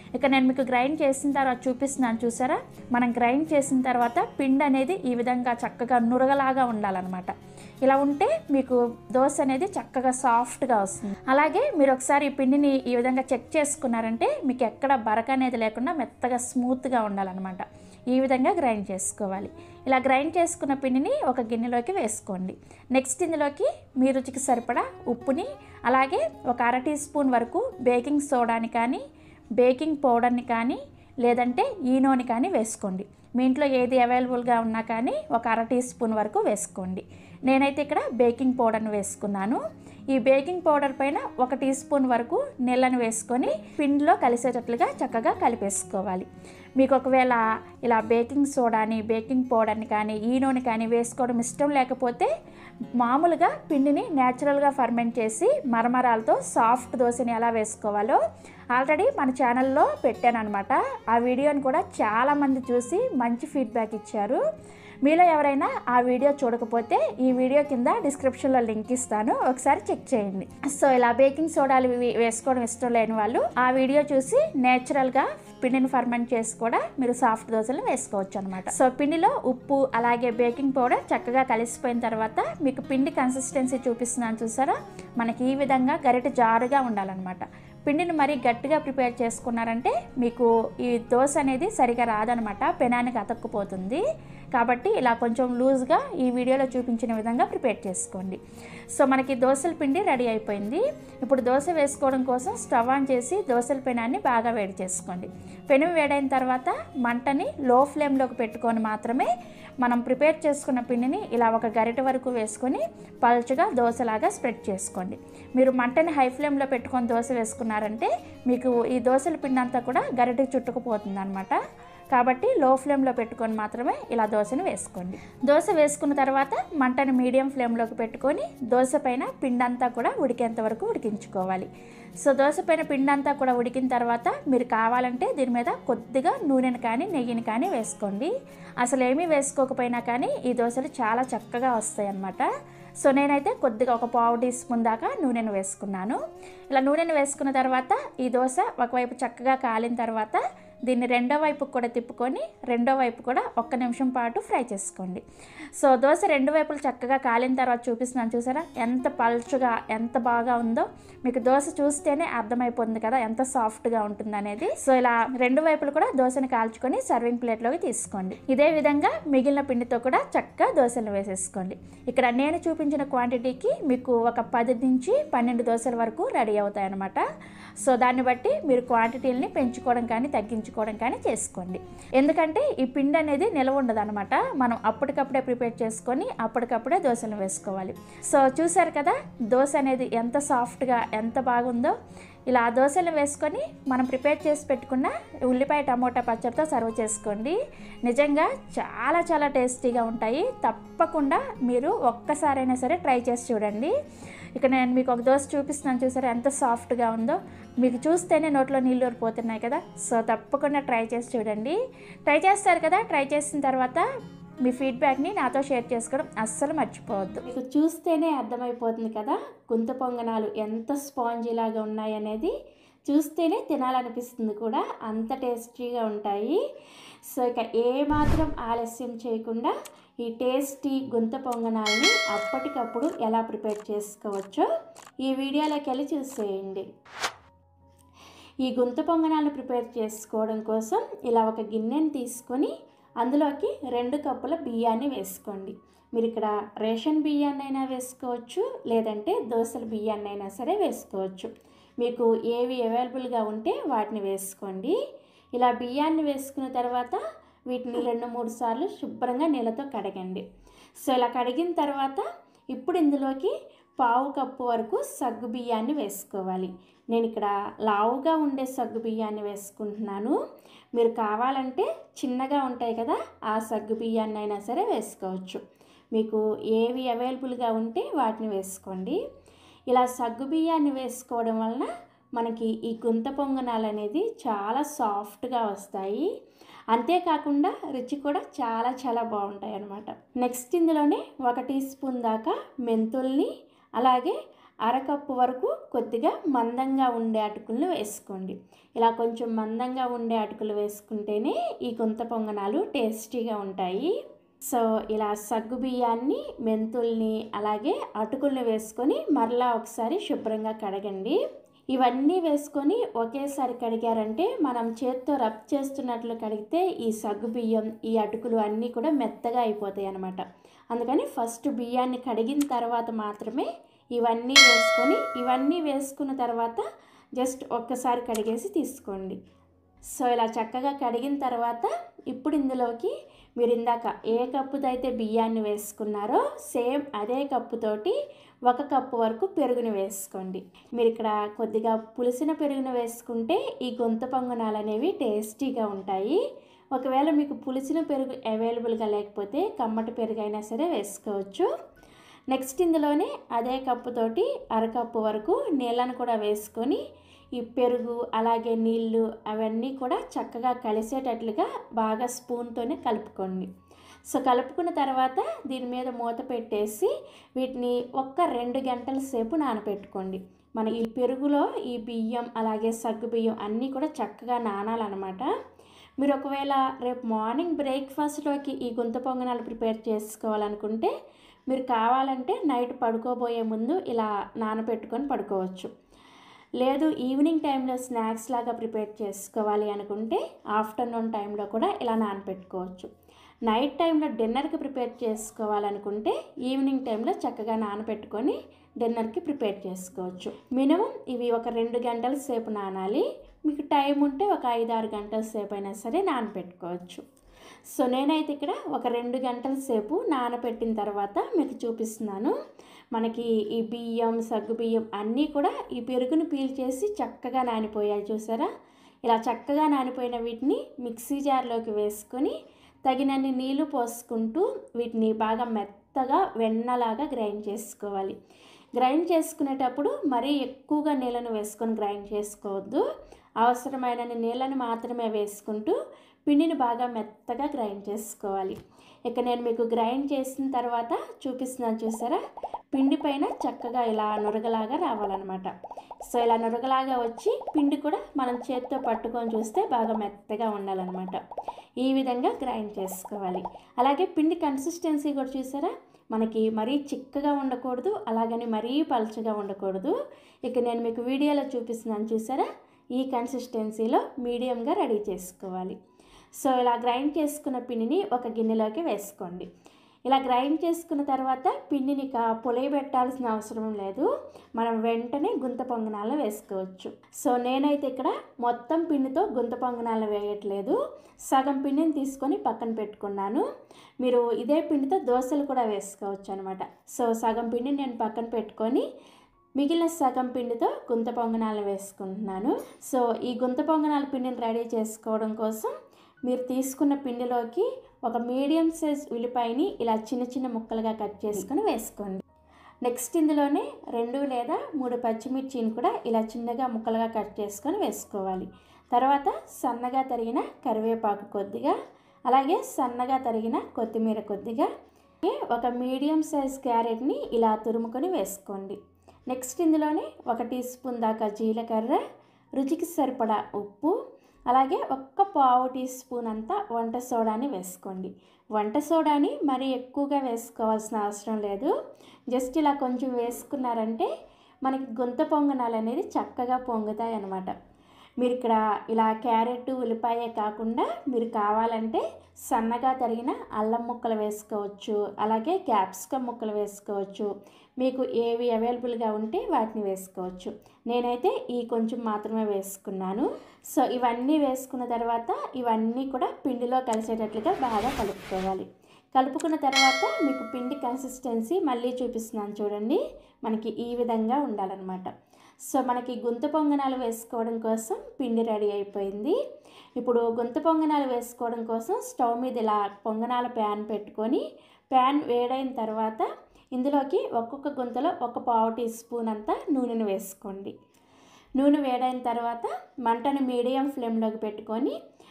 ఇక నేను మీకు గ్రైండ్ చేసిన తర్వాత చూపిస్తున్నాను చూసారా మనం గ్రైండ్ చేసిన తర్వాత పిండి అనేది ఈ విధంగా చక్కగా నురగలాగా ఉండాలన్నమాట ఇలా ఉంటే మీకు దోశ అనేది చక్కగా సాఫ్ట్గా వస్తుంది అలాగే మీరు ఒకసారి ఈ పిండిని ఈ విధంగా చెక్ చేసుకున్నారంటే మీకు ఎక్కడ బరక అనేది లేకుండా మెత్తగా స్మూత్గా ఉండాలన్నమాట ఈ విధంగా గ్రైండ్ చేసుకోవాలి ఇలా గ్రైండ్ చేసుకున్న పిండిని ఒక గిన్నెలోకి వేసుకోండి నెక్స్ట్ ఇందులోకి మీ రుచికి సరిపడా ఉప్పుని అలాగే ఒక అర టీ స్పూన్ వరకు బేకింగ్ సోడాని కానీ బేకింగ్ పౌడర్ని కానీ లేదంటే ఈనోని కానీ వేసుకోండి మీ ఇంట్లో ఏది అవైలబుల్గా ఉన్నా కానీ ఒక అర టీ స్పూన్ వరకు వేసుకోండి నేనైతే ఇక్కడ బేకింగ్ పౌడర్ని వేసుకున్నాను ఈ బేకింగ్ పౌడర్ పైన ఒక టీ స్పూన్ వరకు నీళ్ళని వేసుకొని పిండిలో కలిసేటట్లుగా చక్కగా కలిపేసుకోవాలి మీకు ఒకవేళ ఇలా బేకింగ్ సోడాని బేకింగ్ పౌడర్ని కానీ ఈనోని కానీ వేసుకోవడం ఇష్టం లేకపోతే మామూలుగా పిండిని న్యాచురల్గా ఫర్మెంట్ చేసి మరమరాలతో సాఫ్ట్ దోశని ఎలా వేసుకోవాలో ఆల్రెడీ మన ఛానల్లో పెట్టాను అనమాట ఆ వీడియోని కూడా చాలామంది చూసి మంచి ఫీడ్బ్యాక్ ఇచ్చారు మీలో ఎవరైనా ఆ వీడియో చూడకపోతే ఈ వీడియో కింద డిస్క్రిప్షన్లో లింక్ ఇస్తాను ఒకసారి చెక్ చేయండి సో ఇలా బేకింగ్ సోడాలు ఇవి వేసుకోవడం ఇష్టం లేని వాళ్ళు ఆ వీడియో చూసి నేచురల్గా పిండిని ఫర్మెంట్ చేసి కూడా మీరు సాఫ్ట్ దోశలు వేసుకోవచ్చు అనమాట సో పిండిలో ఉప్పు అలాగే బేకింగ్ పౌడర్ చక్కగా కలిసిపోయిన తర్వాత మీకు పిండి కన్సిస్టెన్సీ చూపిస్తున్నాను చూసారా మనకి ఈ విధంగా గరిటె జారుగా ఉండాలన్నమాట పిండిని మరీ గట్టిగా ప్రిపేర్ చేసుకున్నారంటే మీకు ఈ దోశ అనేది సరిగా రాదనమాట పెనానికి అతక్కుపోతుంది కాబట్టి ఇలా కొంచెం లూజ్గా ఈ వీడియోలో చూపించిన విధంగా ప్రిపేర్ చేసుకోండి సో మనకి దోశల పిండి రెడీ అయిపోయింది ఇప్పుడు దోశ వేసుకోవడం కోసం స్టవ్ ఆన్ చేసి దోశల పెనాన్ని బాగా వేడి చేసుకోండి పెనం వేడైన తర్వాత మంటని లో ఫ్లేమ్లోకి పెట్టుకొని మాత్రమే మనం ప్రిపేర్ చేసుకున్న పిండిని ఇలా ఒక గరిటె వరకు వేసుకొని పలుచగా దోశలాగా స్ప్రెడ్ చేసుకోండి మీరు మంటని హై ఫ్లేమ్లో పెట్టుకొని దోశ వేసుకున్నారంటే మీకు ఈ దోశల పిండి అంతా కూడా గరిటెకి చుట్టుకుపోతుంది అనమాట కాబట్టి లో ఫ్లేమ్లో పెట్టుకొని మాత్రమే ఇలా దోశను వేసుకోండి దోశ వేసుకున్న తర్వాత మంటని మీడియం ఫ్లేమ్లోకి పెట్టుకొని దోశ పైన పిండంతా కూడా ఉడికేంత వరకు ఉడికించుకోవాలి సో దోశ పైన పిండంతా కూడా ఉడికిన తర్వాత మీరు కావాలంటే దీని మీద కొద్దిగా నూనెని కానీ నెయ్యిని కానీ వేసుకోండి అసలు ఏమీ వేసుకోకపోయినా కానీ ఈ దోశలు చాలా చక్కగా వస్తాయి అన్నమాట సో నేనైతే కొద్దిగా ఒక పావు టీ స్పూన్ దాకా నూనెను వేసుకున్నాను ఇలా నూనెను వేసుకున్న తర్వాత ఈ దోశ ఒకవైపు చక్కగా కాలిన తర్వాత దీన్ని రెండో వైపు కూడా తిప్పుకొని రెండో వైపు కూడా ఒక్క నిమిషం పాటు ఫ్రై చేసుకోండి సో దోశ రెండు వైపులు చక్కగా కాలిన తర్వాత చూపిస్తున్నాను చూసారా ఎంత పల్చుగా ఎంత బాగా ఉందో మీకు దోశ చూస్తేనే అర్థమైపోతుంది కదా ఎంత సాఫ్ట్గా ఉంటుంది అనేది సో ఇలా రెండు వైపులు కూడా దోశని కాల్చుకొని సర్వింగ్ ప్లేట్లోకి తీసుకోండి ఇదే విధంగా మిగిలిన పిండితో కూడా చక్కగా దోశలు వేసేసుకోండి ఇక్కడ నేను చూపించిన క్వాంటిటీకి మీకు ఒక పది నుంచి పన్నెండు దోశల వరకు రెడీ అవుతాయి అన్నమాట సో దాన్ని బట్టి మీరు క్వాంటిటీలని పెంచుకోవడం కానీ తగ్గించుకోవడం కానీ చేసుకోండి ఎందుకంటే ఈ పిండి అనేది నిల్వ ఉండదు అనమాట మనం అప్పటికప్పుడే ప్రిపేర్ చేసుకొని అప్పటికప్పుడే దోశలు వేసుకోవాలి సో చూసారు కదా దోశ అనేది ఎంత సాఫ్ట్గా ఎంత బాగుందో ఇలా ఆ దోశలు వేసుకొని మనం ప్రిపేర్ చేసి పెట్టుకున్న ఉల్లిపాయ టమోటా పచ్చడితో సర్వ్ చేసుకోండి నిజంగా చాలా చాలా టేస్టీగా ఉంటాయి తప్పకుండా మీరు ఒక్కసారైనా సరే ట్రై చేసి చూడండి ఇక నేను మీకు ఒక దోశ చూపిస్తున్నాను చూసారా ఎంత సాఫ్ట్గా ఉందో మీకు చూస్తేనే నోట్లో నీళ్ళు ఊరిపోతున్నాయి కదా సో తప్పకుండా ట్రై చేసి చూడండి ట్రై చేస్తారు కదా ట్రై చేసిన తర్వాత మీ ఫీడ్బ్యాక్ని నాతో షేర్ చేసుకోవడం అస్సలు మర్చిపోవద్దు మీకు చూస్తేనే అర్థమైపోతుంది కదా గుంత పొంగనాలు ఎంత స్పాంజీ లాగా ఉన్నాయనేది చూస్తేనే తినాలనిపిస్తుంది కూడా అంత టేస్టీగా ఉంటాయి సో ఇక ఏమాత్రం ఆలస్యం చేయకుండా ఈ టేస్టీ గుంత పొంగనాలని అప్పటికప్పుడు ఎలా ప్రిపేర్ చేసుకోవచ్చో ఈ వీడియోలోకి వెళ్ళి చూసేయండి ఈ గుంత పొంగనాలు ప్రిపేర్ చేసుకోవడం కోసం ఇలా ఒక గిన్నెని తీసుకొని అందులోకి రెండు కప్పుల బియ్యాన్ని వేసుకోండి మీరు ఇక్కడ రేషన్ బియ్యాన్ని అయినా వేసుకోవచ్చు లేదంటే దోశల బియ్యాన్ని అయినా సరే వేసుకోవచ్చు మీకు ఏవి అవైలబుల్గా ఉంటే వాటిని వేసుకోండి ఇలా బియ్యాన్ని వేసుకున్న తర్వాత వీటిని రెండు మూడు సార్లు శుభ్రంగా నీళ్ళతో కడగండి సో ఇలా కడిగిన తర్వాత ఇప్పుడు ఇందులోకి పావు కప్పు వరకు సగ్గు బియ్యాన్ని వేసుకోవాలి నేను ఇక్కడ లావుగా ఉండే సగ్గు బియ్యాన్ని వేసుకుంటున్నాను మీరు కావాలంటే చిన్నగా ఉంటాయి కదా ఆ సగ్గు బియ్యాన్ని అయినా సరే వేసుకోవచ్చు మీకు ఏవి అవైలబుల్గా ఉంటే వాటిని వేసుకోండి ఇలా సగ్గు బియ్యాన్ని వేసుకోవడం వలన మనకి ఈ గుంత పొంగనాలు అనేది చాలా సాఫ్ట్గా వస్తాయి అంతేకాకుండా రుచి కూడా చాలా చాలా బాగుంటాయి అన్నమాట నెక్స్ట్ ఇందులోనే ఒక టీ స్పూన్ దాకా మెంతుల్ని అలాగే అరకప్పు వరకు కొద్దిగా మందంగా ఉండే అటుకులను వేసుకోండి ఇలా కొంచెం మందంగా ఉండే అటుకులు వేసుకుంటేనే ఈ గుంత పొంగనాలు టేస్టీగా ఉంటాయి సో ఇలా సగ్గు బియ్యాన్ని మెంతుల్ని అలాగే అటుకుల్ని వేసుకొని మరలా ఒకసారి శుభ్రంగా కడగండి ఇవన్నీ వేసుకొని ఒకేసారి కడిగారంటే మనం చేత్తో రబ్ చేస్తున్నట్లు కడిగితే ఈ సగ్గు బియ్యం ఈ అటుకులు అన్నీ కూడా మెత్తగా అయిపోతాయి అన్నమాట అందుకని ఫస్ట్ బియ్యాన్ని కడిగిన తర్వాత మాత్రమే ఇవన్నీ వేసుకొని ఇవన్నీ వేసుకున్న తర్వాత జస్ట్ ఒక్కసారి కడిగేసి తీసుకోండి సో ఇలా చక్కగా కడిగిన తర్వాత ఇప్పుడు ఇందులోకి మీరు ఇందాక ఏ కప్పుతో అయితే బియ్యాన్ని వేసుకున్నారో సేమ్ అదే కప్పుతోటి ఒక కప్పు వరకు పెరుగుని వేసుకోండి మీరు ఇక్కడ కొద్దిగా పులిసిన పెరుగును వేసుకుంటే ఈ గొంత పొంగనాలు అనేవి టేస్టీగా ఉంటాయి ఒకవేళ మీకు పులిసిన పెరుగు అవైలబుల్గా లేకపోతే కమ్మటి పెరుగు అయినా సరే వేసుకోవచ్చు నెక్స్ట్ ఇందులోనే అదే కప్పుతోటి అరకప్పు వరకు నీళ్ళను కూడా వేసుకొని ఈ పెరుగు అలాగే నీళ్ళు అవన్నీ కూడా చక్కగా కలిసేటట్లుగా బాగా స్పూన్తోనే కలుపుకోండి సో కలుపుకున్న తర్వాత దీని మీద మూత పెట్టేసి వీటిని ఒక్క రెండు గంటల సేపు నానబెట్టుకోండి మన ఈ పెరుగులో ఈ బియ్యం అలాగే సగ్గు బియ్యం అన్నీ కూడా చక్కగా నానాలన్నమాట మీరు ఒకవేళ రేపు మార్నింగ్ బ్రేక్ఫాస్ట్లోకి ఈ గుంత పొంగనాలు ప్రిపేర్ చేసుకోవాలనుకుంటే మీరు కావాలంటే నైట్ పడుకోబోయే ముందు ఇలా నానబెట్టుకొని పడుకోవచ్చు లేదు ఈవినింగ్ టైంలో స్నాక్స్ లాగా ప్రిపేర్ చేసుకోవాలి అనుకుంటే ఆఫ్టర్నూన్ టైంలో కూడా ఇలా నానబెట్టుకోవచ్చు నైట్ టైంలో డిన్నర్కి ప్రిపేర్ చేసుకోవాలనుకుంటే ఈవినింగ్ టైంలో చక్కగా నానబెట్టుకొని డిన్నర్కి ప్రిపేర్ చేసుకోవచ్చు మినిమం ఇవి ఒక రెండు గంటల సేపు నానాలి మీకు టైం ఉంటే ఒక ఐదు ఆరు గంటల సేపు అయినా సరే నానబెట్టుకోవచ్చు సో నేనైతే ఇక్కడ ఒక రెండు గంటల సేపు నానబెట్టిన తర్వాత మీకు చూపిస్తున్నాను మనకి ఈ బియ్యం సగ్గు బియ్యం అన్నీ కూడా ఈ పెరుగును పీల్చేసి చక్కగా నానిపోయాయి చూసారా ఇలా చక్కగా నానిపోయిన వీటిని మిక్సీ జార్లోకి వేసుకొని తగినన్ని నీళ్లు పోసుకుంటూ వీటిని బాగా మెత్తగా వెన్నలాగా గ్రైండ్ చేసుకోవాలి గ్రైండ్ చేసుకునేటప్పుడు మరీ ఎక్కువగా నీళ్ళను వేసుకొని గ్రైండ్ చేసుకోవద్దు అవసరమైన నీళ్ళని మాత్రమే వేసుకుంటూ పిండిని బాగా మెత్తగా గ్రైండ్ చేసుకోవాలి ఇక నేను మీకు గ్రైండ్ చేసిన తర్వాత చూపిస్తున్నాను చూసారా పిండి పైన చక్కగా ఇలా నురగలాగా రావాలన్నమాట సో ఇలా నురగలాగా వచ్చి పిండి కూడా మనం చేత్తో పట్టుకొని చూస్తే బాగా మెత్తగా ఉండాలన్నమాట ఈ విధంగా గ్రైండ్ చేసుకోవాలి అలాగే పిండి కన్సిస్టెన్సీ కూడా చూసారా మనకి మరీ చిక్కగా ఉండకూడదు అలాగని మరీ పలుచగా ఉండకూడదు ఇక నేను మీకు వీడియోలో చూపిస్తున్నాను చూసారా ఈ కన్సిస్టెన్సీలో మీడియంగా రెడీ చేసుకోవాలి సో ఇలా గ్రైండ్ చేసుకున్న పిండిని ఒక గిన్నెలోకి వేసుకోండి ఇలా గ్రైండ్ చేసుకున్న తర్వాత పిండిని ఇక పొలయబెట్టాల్సిన అవసరం లేదు మనం వెంటనే గుంత పొంగనాలు వేసుకోవచ్చు సో నేనైతే ఇక్కడ మొత్తం పిండితో గుంత పొంగనాలు వేయట్లేదు సగం పిండిని తీసుకొని పక్కన పెట్టుకున్నాను మీరు ఇదే పిండితో దోశలు కూడా వేసుకోవచ్చు అనమాట సో సగం పిండిని నేను పక్కన పెట్టుకొని మిగిలిన సగం పిండితో గుంత పొంగనాలు వేసుకుంటున్నాను సో ఈ గుంత పొంగనాల పిండిని రెడీ చేసుకోవడం కోసం మీరు తీసుకున్న పిండిలోకి ఒక మీడియం సైజ్ ఉల్లిపాయని ఇలా చిన్న చిన్న ముక్కలుగా కట్ చేసుకొని వేసుకోండి నెక్స్ట్ ఇందులోనే రెండు లేదా మూడు పచ్చిమిర్చిని కూడా ఇలా చిన్నగా ముక్కలుగా కట్ చేసుకొని వేసుకోవాలి తర్వాత సన్నగా తరిగిన కరివేపాకు కొద్దిగా అలాగే సన్నగా తరిగిన కొత్తిమీర కొద్దిగా ఒక మీడియం సైజ్ క్యారెట్ని ఇలా తురుముకొని వేసుకోండి నెక్స్ట్ ఇందులోనే ఒక టీ స్పూన్ దాకా జీలకర్ర రుచికి సరిపడా ఉప్పు అలాగే ఒక్క పావు టీ స్పూన్ అంతా వంట సోడాని వేసుకోండి వంట సోడాని మరీ ఎక్కువగా వేసుకోవాల్సిన అవసరం లేదు జస్ట్ ఇలా కొంచెం వేసుకున్నారంటే మనకి గొంత పొంగనాలు అనేది చక్కగా పొంగుతాయి అన్నమాట మీరు ఇక్కడ ఇలా క్యారెట్ ఉల్లిపాయే కాకుండా మీరు కావాలంటే సన్నగా తరిగిన అల్లం ముక్కలు వేసుకోవచ్చు అలాగే క్యాప్సికమ్ ముక్కలు వేసుకోవచ్చు మీకు ఏవి అవైలబుల్గా ఉంటే వాటిని వేసుకోవచ్చు నేనైతే ఈ కొంచెం మాత్రమే వేసుకున్నాను సో ఇవన్నీ వేసుకున్న తర్వాత ఇవన్నీ కూడా పిండిలో కలిసేటట్లుగా బాగా కలుపుకోవాలి కలుపుకున్న తర్వాత మీకు పిండి కన్సిస్టెన్సీ మళ్ళీ చూపిస్తున్నాను చూడండి మనకి ఈ విధంగా ఉండాలన్నమాట సో మనకి గుంత పొంగనాలు వేసుకోవడం కోసం పిండి రెడీ అయిపోయింది ఇప్పుడు గుంత పొంగనాలు వేసుకోవడం కోసం స్టవ్ మీద ఇలా పొంగనాల ప్యాన్ పెట్టుకొని ప్యాన్ వేడైన తర్వాత ఇందులోకి ఒక్కొక్క గుంతలో ఒక పావు టీ స్పూన్ అంతా నూనెను వేసుకోండి నూనె వేడైన తర్వాత మంటను మీడియం ఫ్లేమ్లోకి పెట్టుకొని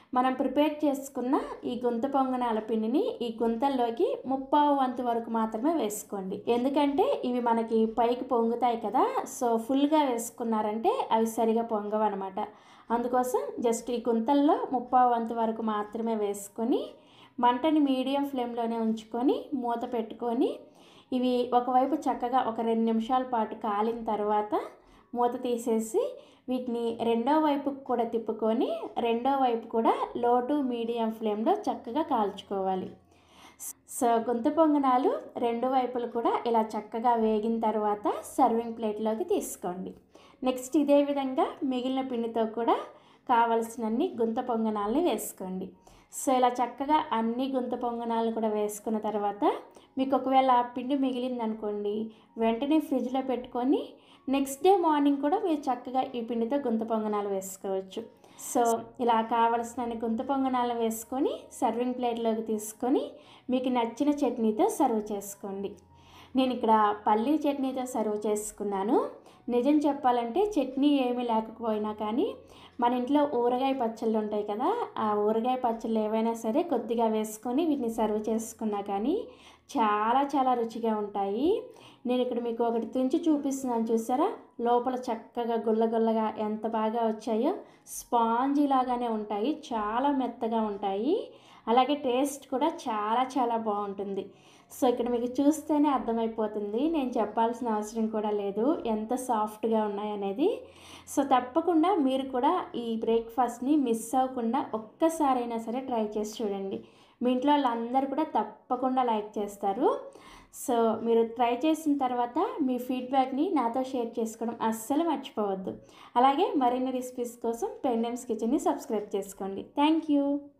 మనం ప్రిపేర్ చేసుకున్న ఈ గుంత పొంగనాల పిండిని ఈ గుంతల్లోకి ముప్పావు వంతు వరకు మాత్రమే వేసుకోండి ఎందుకంటే ఇవి మనకి పైకి పొంగుతాయి కదా సో ఫుల్గా వేసుకున్నారంటే అవి సరిగా పొంగవన్నమాట అందుకోసం జస్ట్ ఈ గుంతల్లో ముప్పావు వంతు వరకు మాత్రమే వేసుకొని మంటని మీడియం ఫ్లేమ్లోనే ఉంచుకొని మూత పెట్టుకొని ఇవి ఒకవైపు చక్కగా ఒక రెండు నిమిషాల పాటు కాలిన తర్వాత మూత తీసేసి వీటిని రెండో వైపుకు కూడా తిప్పుకొని రెండో వైపు కూడా లో టు మీడియం ఫ్లేమ్లో చక్కగా కాల్చుకోవాలి సో గుంత పొంగనాలు రెండు వైపులు కూడా ఇలా చక్కగా వేగిన తర్వాత సర్వింగ్ ప్లేట్లోకి తీసుకోండి నెక్స్ట్ ఇదే విధంగా మిగిలిన పిండితో కూడా కావలసినన్ని గుంత పొంగనాలని వేసుకోండి సో ఇలా చక్కగా అన్ని గుంత పొంగనాలు కూడా వేసుకున్న తర్వాత మీకు ఒకవేళ పిండి మిగిలిందనుకోండి వెంటనే ఫ్రిడ్జ్లో పెట్టుకొని నెక్స్ట్ డే మార్నింగ్ కూడా మీరు చక్కగా ఈ పిండితో గుంత పొంగనాలు వేసుకోవచ్చు సో ఇలా కావలసిన గుంత పొంగనాలు వేసుకొని సర్వింగ్ ప్లేట్లోకి తీసుకొని మీకు నచ్చిన చట్నీతో సర్వ్ చేసుకోండి నేను ఇక్కడ పల్లీ చట్నీతో సర్వ్ చేసుకున్నాను నిజం చెప్పాలంటే చట్నీ ఏమీ లేకపోయినా కానీ మన ఇంట్లో ఊరగాయ పచ్చళ్ళు ఉంటాయి కదా ఆ ఊరగాయ పచ్చళ్ళు ఏవైనా సరే కొద్దిగా వేసుకొని వీటిని సర్వ్ చేసుకున్నా కానీ చాలా చాలా రుచిగా ఉంటాయి నేను ఇక్కడ మీకు ఒకటి తుంచి చూపిస్తున్నాను చూసారా లోపల చక్కగా గుల్లగుల్లగా ఎంత బాగా వచ్చాయో స్పాంజీ లాగానే ఉంటాయి చాలా మెత్తగా ఉంటాయి అలాగే టేస్ట్ కూడా చాలా చాలా బాగుంటుంది సో ఇక్కడ మీకు చూస్తేనే అర్థమైపోతుంది నేను చెప్పాల్సిన అవసరం కూడా లేదు ఎంత సాఫ్ట్గా ఉన్నాయనేది సో తప్పకుండా మీరు కూడా ఈ బ్రేక్ఫాస్ట్ని మిస్ అవ్వకుండా ఒక్కసారైనా సరే ట్రై చేసి చూడండి మీ ఇంట్లో వాళ్ళందరూ కూడా తప్పకుండా లైక్ చేస్తారు సో మీరు ట్రై చేసిన తర్వాత మీ ఫీడ్బ్యాక్ని నాతో షేర్ చేసుకోవడం అస్సలు మర్చిపోవద్దు అలాగే మరిన్ని రెసిపీస్ కోసం పెండెమ్స్ కిచెన్ని సబ్స్క్రైబ్ చేసుకోండి థ్యాంక్ యూ